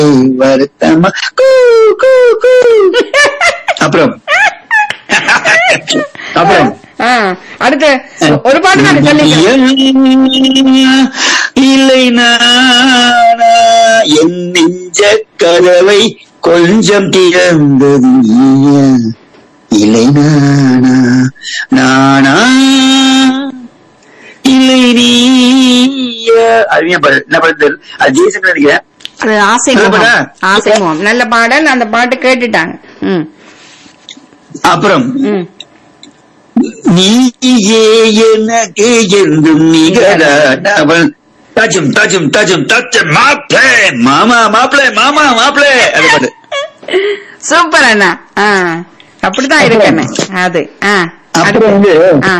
வருத்தமா கூ, கூ, கூ. அப்புறம் அப்புறம் ஆ, அடுத்து ஒரு பாட்டு நான் சொல்லிக்கிறேன் இல்லை நானா என் நெஞ்ச கதவை கொஞ்சம் திறந்தது நீயா இல்லை நானா நானா இல்லை நீயா அது ஏன் பாரு என்ன பாரு அது ஜெய்சன் நினைக்கிறேன் அது ஆசை நல்ல முகம். பாடா? ஆசை முகம் நல்ல பாடல் அந்த பாட்டு கேட்டுட்டாங்க ம் அப்புறம் ம் நீயே எனக்கு என்றும் நிகழாதவள் தாச்சும் தாச்சும் தாச்சும் தாச்சும் மாப்பிளே மாமா மாப்பிளே மாமா மாப்பிளே அது பாட்டு சூப்பர் அண்ணா ஆ அப்படிதான் இருக்கண்ணே அது ஆ அப்புறம் வந்து ஆ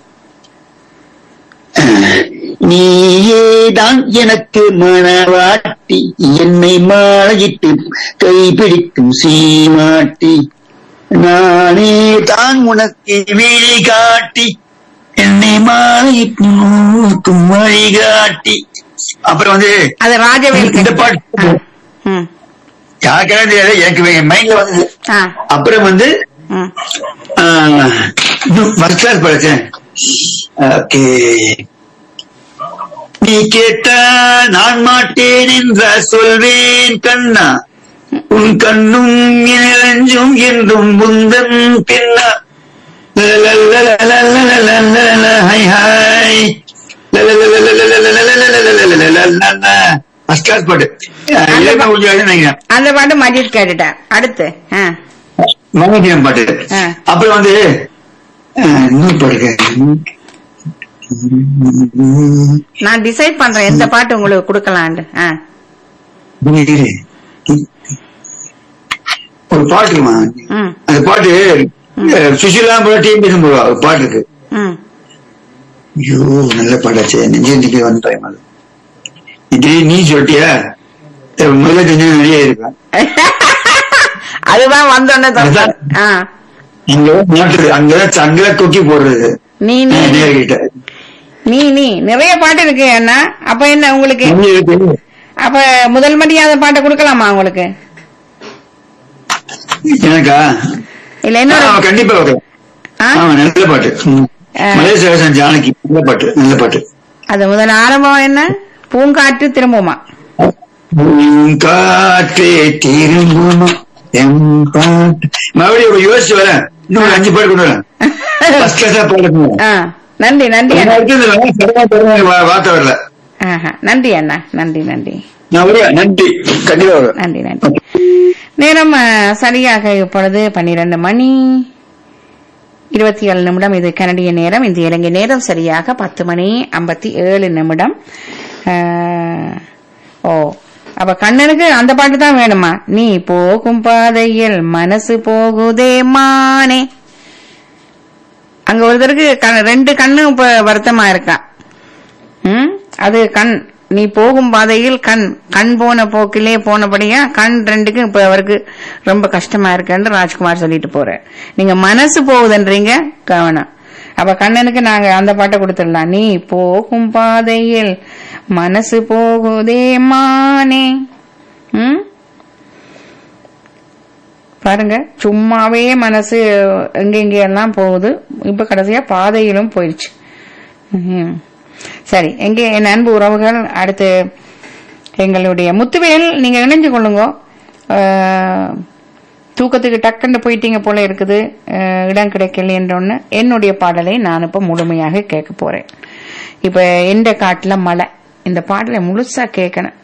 நீயே தான் எனக்கு மனவாட்டி என்னை மாலையிட்டு கைப்பிடிக்கும் சீமாட்டி நானே தான் உனக்கு விழி காட்டி என்னை மாலையிட்டு நோக்கும் வழிகாட்டி அப்புறம் வந்து அது ராஜவேல் இந்த கட்டி. பாட்டு ஆ. ம் யாருக்கெல்லாம் தெரியாது எனக்கு மைண்ட்ல வந்தது ஆ அப்புறம் வந்து ம் ஃபர்ஸ்ட் கிளாஸ் படிச்சேன் ஓகே நீ கேட்டா நான் மாட்டேன் என்ற சொல்வேன் கண்ணா உன் கண்ணும் இளஞ்சும் என்றும் முந்தன் பின்னா ஹாய் ஹாய் ஃபர்ஸ்ட் கிளாஸ் பாட்டு இளையராஜா கொஞ்சம் நினைக்கிறேன் அந்த பாட்டு மஜித் கேட்டுட்டார் அடுத்து ஆ மங்கத்தியம் பாட்டு ஆ. அப்புறம் வந்து அஹ், இன்னொரு பாட்டு நான் டிசைட் பண்றேன் எந்த பாட்டு உங்களுக்கு கொடுக்கலான்ட்டு ஆ இரு. ஒரு பாட்டுமா ம் அந்த பாட்டு அஹ், சுஷீலா போல டீம் பேசும்போது ஒரு பாட்டு இருக்கு ம் ஐயோ நல்ல பாட்டாச்சு நெஞ்சு நிக்க வந்துட்டேன் அது இது நீ சொல்லிட்டியா அஹ், முதல்ல தெரிஞ்சு வெளியே இருப்பேன் அதுதான் வந்தோடனே அதான். ஆ அங்கதான் மாட்டுறது அங்கதான் அங்கதான் கொக்கி போடுறது நீ நீ அஹ், நேர்கிட்ட நீ நீ நிறைய பாட்டு இருக்கு அண்ணா அப்ப என்ன உங்களுக்கு நீ இருக்கு. அப்ப முதல் மரியாத பாட்டை கொடுக்கலாமா உங்களுக்கு எனக்கா இல்ல இன்னொரு ஆ, கண்டிப்பா வரும் ஆ? ஆமா நல்ல பாட்டு ம். ஆ. மலேசியரசன் ஜானகி நல்ல பாட்டு நல்ல பாட்டு அது முதல் ஆரம்பம் என்ன பூங்காற்று திரும்புமா உன் காற்றே திரும்புமா என் பாட்டு மறுபடியும் ஒரு யோசிச்சு வரேன் இன்னும் ஒரு அஞ்சு பாட்டு கொண்டு வரேன் ஃபர்ஸ்ட் கிளாஸா பாட்டு ஆ, நன்றி நன்றி அண்ணா வார்த்தை வரல ஆஹா, நன்றி அண்ணா நன்றி நன்றி நான் வருவேன் நன்றி கண்டிப்பா வருவேன் நன்றி நன்றி நேரம் ஆ, சரியாக இப்பொழுது பன்னிரண்டு மணி இருபத்தி ஏழு நிமிடம் இது கனடிய நேரம் இந்த இலங்கை நேரம் சரியாக பத்து மணி ஐம்பத்தி ஏழு நிமிடம் ஆ, ஓ அப்ப கண்ணனுக்கு அந்த பாட்டு தான் வேணுமா நீ போகும் பாதையில் மனசு போகுதே மானே அங்க ஒருத்தருக்கு கண்- ரெண்டு கண்ணும் இப்ப வருத்தமா இருக்கா ம் அது கண் நீ போகும் பாதையில் கண் கண் போன போக்கிலே போனபடியா கண் ரெண்டுக்கும் இப்ப அவருக்கு ரொம்ப கஷ்டமா இருக்குன்னு ராஜ்குமார் சொல்லிட்டு போறார் நீங்க மனசு போகுதுன்றீங்க கவனம் அப்ப கண்ணனுக்கு நாங்க அந்த பாட்டை கொடுத்துடலாம் நீ போகும் பாதையில் மனசு போகுதே மானே ம் பாருங்க சும்மாவே மனசு எங்கெங்க எல்லாம் போகுது இப்ப கடைசியா பாதையிலும் போயிடுச்சு ம்ஹும். சரி எங்கே என் அன்பு உறவுகள் அடுத்து எங்களுடைய முத்துவேல் நீங்க இணைஞ்சு கொள்ளுங்க அஹ், தூக்கத்துக்கு டக்குன்னு போயிட்டீங்க போல இருக்குது அஹ், இடம் கிடைக்கல என்றொன்னு என்னுடைய பாடலை நான் இப்ப முழுமையாக கேட்க போறேன் இப்ப எந்த காட்டுல மழை இந்த பாடலை முழுசா கேட்கணும்